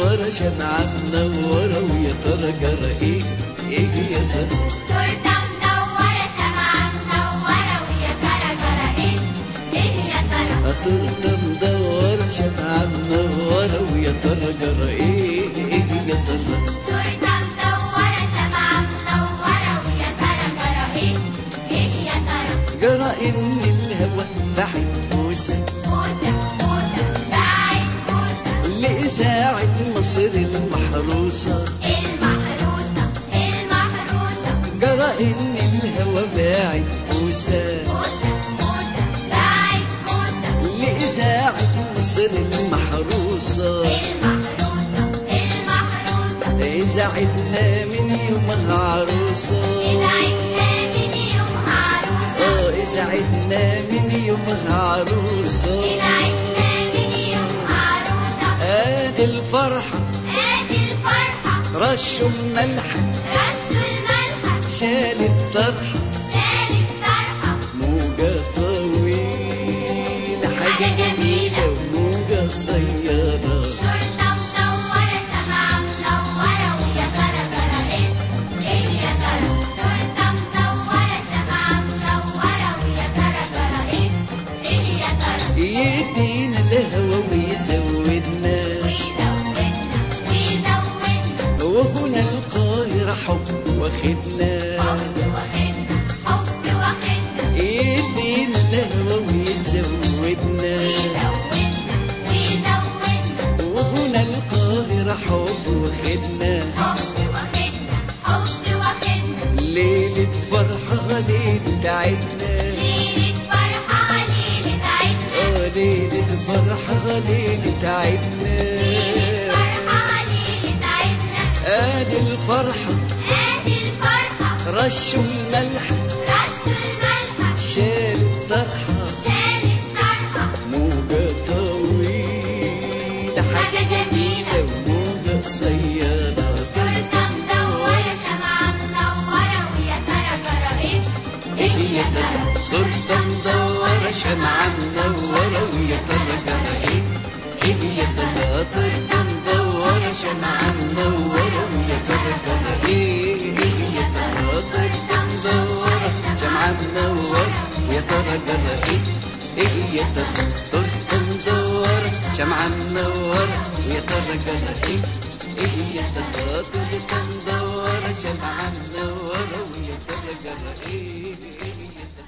مدورة شمعة منورة ويا ترى جرى ايه ايه يا ترى تورتة مدورة شمعة منورة ويا ترى جرى ايه ايه يا ترى تورتة مدورة شمعة منورة ويا ترى جرى ايه ايه يا ترى تورتة مدورة شمعة منورة ويا ترى جرى ايه ايه يا ترى جرى ان الهوى بعد موسى موسى موسى بعد موسى لإذاعة مصر المحروسة المحروسة المحروسة جرى ان الهوى باعد موسى موسى موسى بعد موسى لإذاعة مصر المحروسة المحروسة المحروسة إذاعتنا من يومها عروسة إذا عدنا من يوم عروسة آه إذاعتنا من يومها عروسة إذا عدنا من يوم عروسة آدي الفرحة آدي الفرحة رشوا الملح رشوا الملحة شال الطرحة شال الطرحة موجة طويلة حاجة حاجة جميلة جميلة. وموجة صيادة تورتة مدورة شمعة منورة ويا ترى جرى إيه إيه يا ترى تورتة مدورة شمعة منورة ويا ترى جرى إيه إيه يا ترى يدينا الهوى ويزودنا ويزودنا ويزودنا وهنا القاهرة حب واخدنا حب واخدنا حب واخدنا يدينا الهوى ويزودنا ويزودنا ويزودنا وهنا القاهرة حب واخدنا حب واخدنا حب واخدنا ليلة فرحة ليلة عدنا ليلة فرحة ليلة عدنا آه ليلة فرحة ليلة عدنا ليلة فرحة ليلة عدنا آدي الفرحة آدي الفرحة رشوا الملح رشوا الملحة شال الطرحة شال الطرحة موجة طويلة حاجة جميلة. وموجة صيادة تورتة مدورة شمعة منورة ويا ترى جرى إيه إيه يا ترى تورتة مدورة شمعة منورة ويا ترى جرى ايه ايه يا ترى تورتة مدورة شمعة منورة ويا ترى جرى ايه ايه يا ترى تورتة مدورة شمعة منورة ويا ترى جرى ايه ايه يا ترى تورتة مدورة شمعة منورة ويا ترى جرى ايه ايه يا ترى تورتة مدورة شمعة منورة ويا ترى جرى ايه ايه يا ترى